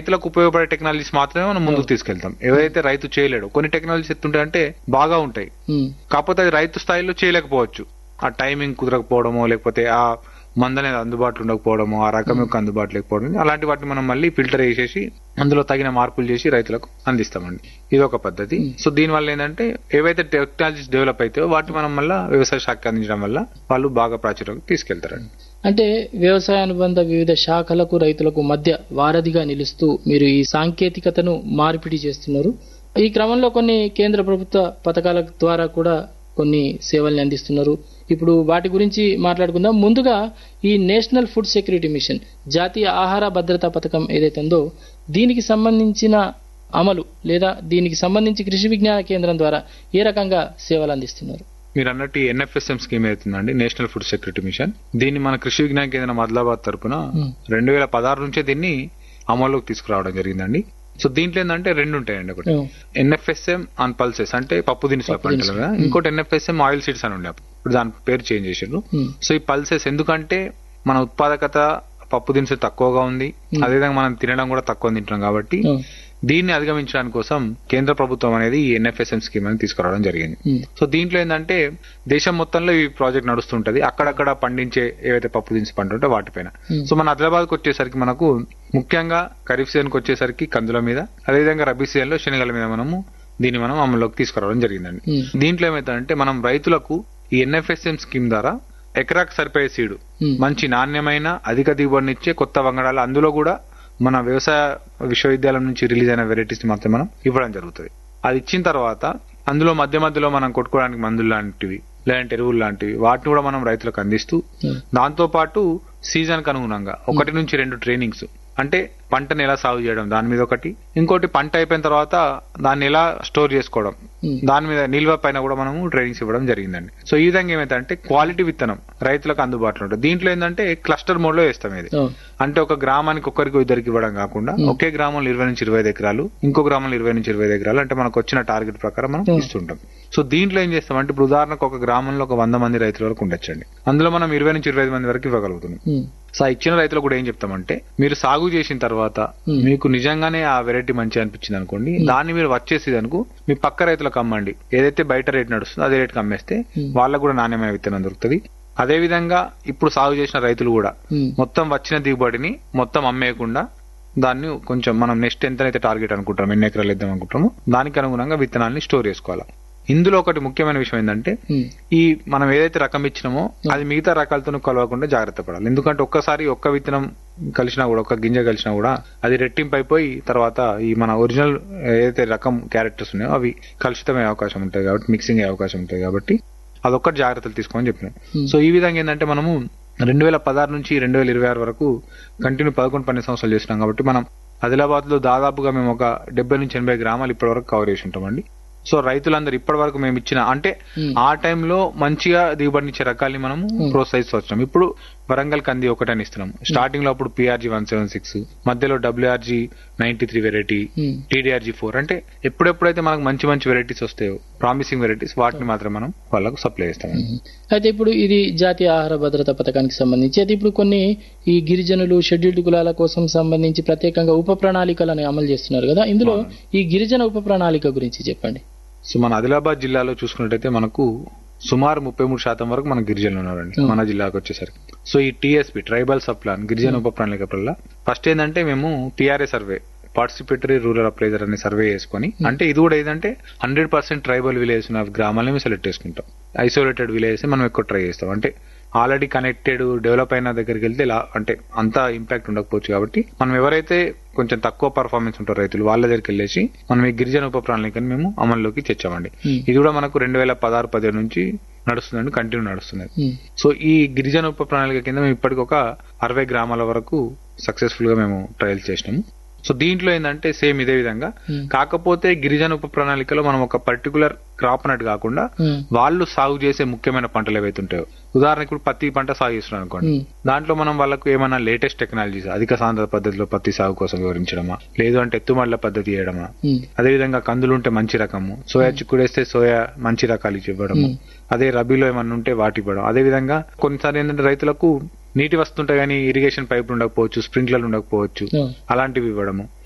రైతులకు ఉపయోగపడే టెక్నాలజీస్ మాత్రమే మనం ముందుకు తీసుకెళ్తాం ఏవైతే రైతు చేయలేడు కొన్ని టెక్నాలజీస్ ఎత్తుంటాయి అంటే బాగా ఉంటాయి ఉమ్, కాకపోతే అది రైతు స్థాయిలో చేయలేకపోవచ్చు ఆ టైమింగ్ కుదరకపోవడమో లేకపోతే ఆ మందు అనేది అందుబాటులో ఉండకపోవడమో ఆ రకం యొక్క అందుబాటులో లేకపోవడం అలాంటి వాటిని మనం మళ్ళీ ఫిల్టర్ చేసేసి అందులో తగిన మార్పులు చేసి రైతులకు అందిస్తామండి ఇది ఒక పద్ధతి సో దీని వల్ల ఏంటంటే ఏవైతే టెక్నాలజీస్ డెవలప్ అవుతాయో వాటిని మనం మళ్ళీ వ్యవసాయ శాఖ అందించడం వల్ల వాళ్ళు బాగా ప్రాచుర్యం తీసుకెళ్తారండి అంటే వ్యవసాయ అనుబంధ వివిధ శాఖలకు రైతులకు మధ్య వారధిగా నిలుస్తూ మీరు ఈ సాంకేతికతను మార్పిడి చేస్తున్నారు ఈ క్రమంలో కొన్ని కేంద్ర ప్రభుత్వ పథకాల ద్వారా కూడా కొన్ని సేవల్ని అందిస్తున్నారు ఇప్పుడు వాటి గురించి మాట్లాడుకుందాం ముందుగా ఈ నేషనల్ ఫుడ్ సెక్యూరిటీ మిషన్ జాతీయ ఆహార భద్రతా పథకం ఏదైతే ఉందో దీనికి సంబంధించిన అమలు లేదా దీనికి సంబంధించి కృషి విజ్ఞాన కేంద్రం ద్వారా ఏ రకంగా సేవలు అందిస్తున్నారు మీరు అన్నట్టు ఎన్ఎఫ్ఎస్ఎం స్కీమ్ అవుతుందండి నేషనల్ ఫుడ్ సెక్యూరిటీ మిషన్ దీన్ని మన కృషి విజ్ఞాన కేంద్రం ఆదిలాబాద్ తరపున Hmm. రెండు వేల పదహారు నుంచే దీన్ని అమల్లోకి తీసుకురావడం జరిగిందండి సో దీంట్లో ఏంటంటే రెండు ఉంటాయండి ఒకటి ఉమ్, ఎన్ఎఫ్ఎస్ఎం ఆన్ పల్సెస్ అంటే పప్పు దినుసుల పప్పు పంటలు దినుసులు. కదా ఇంకోటి ఎన్ఎఫ్ఎస్ఎం ఆయిల్ సీడ్స్ అని ఉండే అప్పుడు. ఇప్పుడు దాని పేరు చేంజ్ చేసారు ఉమ్, సో ఈ పల్సెస్ ఎందుకంటే మన ఉత్పాదకత పప్పు దినుసులు తక్కువగా ఉంది అదేవిధంగా మనం తినడం కూడా తక్కువ తింటున్నాం కాబట్టి ఉమ్, దీన్ని అధిగమించడానికి కోసం కేంద్ర ప్రభుత్వం అనేది ఈ ఎన్ఎఫ్ఎస్ఎం స్కీమ్ అని తీసుకురావడం జరిగింది ఉమ్, సో దీంట్లో ఏంటంటే దేశం మొత్తంలో ఈ ప్రాజెక్ట్ నడుస్తుంటది అక్కడక్కడ పండించే ఏవైతే పప్పు దినుసు పంట ఉంటే వాటిపైన Hmm. సో మన ఆదిలాబాద్కి వచ్చేసరికి మనకు ముఖ్యంగా ఖరీఫ్ సీజన్కి వచ్చేసరికి కందుల మీద అదేవిధంగా రబీ సీజన్ లో శనగల మీద మనము దీన్ని మనం అమల్లోకి తీసుకురావడం జరిగిందండి ఉమ్, దీంట్లో ఏమైతుందంటే మనం రైతులకు ఈ ఎన్ఎఫ్ఎస్ఎం స్కీమ్ ద్వారా ఎకరాకు సరిపోయే సీడు ఉమ్, మంచి నాణ్యమైన అధిక దిగుబడినిచ్చే కొత్త వంగడాలు అందులో కూడా మన వ్యవసాయ విశ్వవిద్యాలయం నుంచి రిలీజ్ అయిన వెరైటీస్ మాత్రం మనం ఇవ్వడం జరుగుతుంది అది ఇచ్చిన తర్వాత అందులో మధ్య మధ్యలో మనం కొట్టుకోవడానికి మందులు లాంటివి లేదంటే ఎరువులు లాంటివి వాటిని కూడా మనం రైతులకు అందిస్తూ ఉమ్, దాంతో పాటు సీజన్ కు అనుగుణంగా ఒకటి నుంచి రెండు ట్రైనింగ్స్ అంటే పంటను ఎలా సాగు చేయడం దాని మీద ఒకటి ఇంకోటి పంట అయిపోయిన తర్వాత దాన్ని ఎలా స్టోర్ చేసుకోవడం ఉమ్, దాని మీద నిల్వ పైన కూడా మనము ట్రైనింగ్స్ ఇవ్వడం జరిగిందండి సో ఈ విధంగా ఏమైతే క్వాలిటీ విత్తనం రైతులకు అందుబాటులో ఉంటుంది దీంట్లో ఏంటంటే క్లస్టర్ మోడ్ లో వేస్తాం ఇది ఉమ్, అంటే ఒక గ్రామానికి ఒక్కరికి ఇద్దరికి ఇవ్వడం కాకుండా ఒకే గ్రామంలో ఇరవై నుంచి ఇరవై ఐదు ఎకరాలు ఇంకో గ్రామంలో ఇరవై నుంచి ఇరవై ఐదు ఎకరాలు అంటే మనకు వచ్చిన టార్గెట్ ప్రకారం మనం Hmm. ఇస్తుంటాం సో దీంట్లో ఏం చేస్తాం అంటే ఇప్పుడు ఉదాహరణకు ఒక గ్రామంలో ఒక వంద మంది రైతుల వరకు ఉండొచ్చండి అందులో మనం ఇరవై నుంచి ఇరవై ఐదు మంది వరకు ఇవ్వగలుగుతున్నాం ఉమ్, సో ఆ ఇచ్చిన రైతులకు కూడా ఏం చెప్తామంటే మీరు సాగు చేసిన తర్వాత Hmm. మీకు నిజంగానే ఆ వెరైటీ మంచిగా అనిపించింది అనుకోండి దాన్ని మీరు వచ్చేసి అనుకో మీ పక్క రైతులకు అమ్మండి ఏదైతే బయట రేట్ నడుస్తుందో అదే రేట్కి అమ్మేస్తే Hmm. వాళ్ళకు కూడా నాణ్యమైన విత్తనం దొరుకుతుంది అదే విధంగా ఇప్పుడు సాగు చేసిన రైతులు కూడా ఉమ్, మొత్తం వచ్చిన దిగుబడిని మొత్తం అమ్మేయకుండా దాన్ని కొంచెం మనం నెక్స్ట్ ఎంతనైతే టార్గెట్ అనుకుంటాం ఎన్ని ఎకరాలు ఇద్దాం అనుకుంటామో దానికి అనుగుణంగా విత్తనాల్ని స్టోర్ చేసుకోవాలి ఇందులో ఒకటి ముఖ్యమైన విషయం ఏంటంటే ఉమ్, ఈ మనం ఏదైతే రకం ఇచ్చినామో అది మిగతా రకాలతో కలవకుండా జాగ్రత్త పడాలి ఎందుకంటే ఒక్కసారి ఒక్క విత్తనం కలిసినా కూడా ఒక్క గింజ కలిసినా కూడా అది రెట్టింపు అయిపోయి తర్వాత ఈ మన ఒరిజినల్ ఏదైతే రకం క్యారెక్టర్స్ ఉన్నాయో అవి కలుషితమయ్యే అవకాశం ఉంటాయి కాబట్టి మిక్సింగ్ అయ్యే అవకాశం ఉంటాయి కాబట్టి అదొక్కటి జాగ్రత్తలు తీసుకోమని చెప్పినాం Hmm. సో ఈ విధంగా ఏంటంటే మనము రెండు వేల పదహారు నుంచి రెండు వేల ఇరవై ఆరు వరకు కంటిన్యూ పదకొండు పన్నెండు సంవత్సరాలు చేసినాం కాబట్టి మనం ఆదిలాబాద్ లో దాదాపుగా మేము ఒక డెబ్బై నుంచి ఎనభై గ్రామాలు ఇప్పటి వరకు కవర్ చేసి ఉంటామండి సో రైతులందరూ ఇప్పటి వరకు మేము ఇచ్చిన అంటే Hmm. ఆ టైంలో మంచిగా దిగుబడినిచ్చే రకాల్ని మనము ప్రోత్సహిస్తూ వచ్చినాం ఇప్పుడు వరంగల్ కంది ఒకటని ఇస్తున్నాం స్టార్టింగ్ లో అప్పుడు పిఆర్జీ వన్ సెవెన్ సిక్స్ మధ్యలో WRG ninety three variety um, TDRG four అంటే ఎప్పుడెప్పుడైతే మనకు మంచి మంచి వెరైటీస్ వస్తాయో ప్రామిసింగ్ వెరైటీస్ వాటిని మాత్రం మనం వాళ్ళకు సప్లై చేస్తాం ఉమ్. అయితే ఇప్పుడు ఇది జాతీయ ఆహార భద్రత పథకానికి సంబంధించి అయితే ఇప్పుడు కొన్ని ఈ గిరిజనులు షెడ్యూల్డ్ కులాల కోసం సంబంధించి ప్రత్యేకంగా ఉప ప్రణాళికలను అమలు చేస్తున్నారు కదా ఇందులో ఈ గిరిజన ఉప ప్రణాళిక గురించి చెప్పండి సో మన ఆదిలాబాద్ జిల్లాలో చూసుకున్నట్టయితే మనకు సుమారు ముప్పై మూడు శాతం వరకు మన గిరిజనులు ఉన్నారండి Hmm. మన జిల్లాకు వచ్చేసరికి సో ఈ టీఎస్పి ట్రైబల్ సబ్ ప్లాన్ గిరిజన ఉప ప్రణాళిక వల్ల ఫస్ట్ ఏంటంటే మేము TRA survey participatory rural appraiser అనే సర్వే చేసుకొని అంటే ఇది కూడా ఏంటంటే హండ్రెడ్ పర్సెంట్ ట్రైబల్ విలేజ్ ఉన్న గ్రామాలని మేము సెలెక్ట్ చేసుకుంటాం ఐసోలేటెడ్ విలేజెస్ మనం ఎక్కువ ట్రై చేస్తాం అంటే ఆల్రెడీ కనెక్టెడ్ డెవలప్ అయిన దగ్గరికి వెళ్తే ఇలా అంటే అంత ఇంపాక్ట్ ఉండకపోవచ్చు కాబట్టి మనం ఎవరైతే కొంచెం తక్కువ పర్ఫార్మెన్స్ ఉంటారో రైతులు వాళ్ళ దగ్గరికి వెళ్ళేసి మనం ఈ గిరిజన ఉప ప్రణాళికని మేము అమల్లోకి తెచ్చామండి Hmm. ఇది కూడా మనకు రెండు వేల పదహారు పదిహేడు నుంచి నడుస్తుందండి కంటిన్యూ నడుస్తుంది ఉమ్, సో ఈ గిరిజన ఉప ప్రణాళిక కింద మేము ఇప్పటికి ఒక అరవై గ్రామాల వరకు సక్సెస్ఫుల్ గా మేము ట్రయల్ చేసినాము సో దీంట్లో ఏంటంటే సేమ్ ఇదే విధంగా Hmm. కాకపోతే గిరిజన ఉప ప్రణాళికలో మనం ఒక పర్టికులర్ క్రాప్ అన్నట్టు కాకుండా ఉమ్, వాళ్ళు సాగు చేసే ముఖ్యమైన పంటలు ఏవైతే ఉంటాయో ఉదాహరణకు ఇప్పుడు పత్తి పంట సాగు చేస్తున్నారు అనుకోండి ఉమ్, దాంట్లో మనం వాళ్ళకు ఏమైనా లేటెస్ట్ టెక్నాలజీస్ అధిక సాంద్రత పద్ధతిలో పత్తి సాగు కోసం వివరించడమా లేదు అంటే ఎత్తుమళ్ల పద్ధతి చేయడమా ఉమ్, అదేవిధంగా కందులు ఉంటే మంచి రకము సోయా చిక్కుడేస్తే సోయా మంచి రకాలు ఇచ్చి ఇవ్వడము ఉమ్. అదే రబీలో ఏమన్నా ఉంటే వాటి ఇవ్వడం అదే విధంగా కొన్నిసార్లు ఏంటంటే రైతులకు నీటి వస్తుంటే కానీ ఇరిగేషన్ పైపులు ఉండకపోవచ్చు స్ప్రింక్లర్లు ఉండకపోవచ్చు ఉమ్, అలాంటివి ఇవ్వడము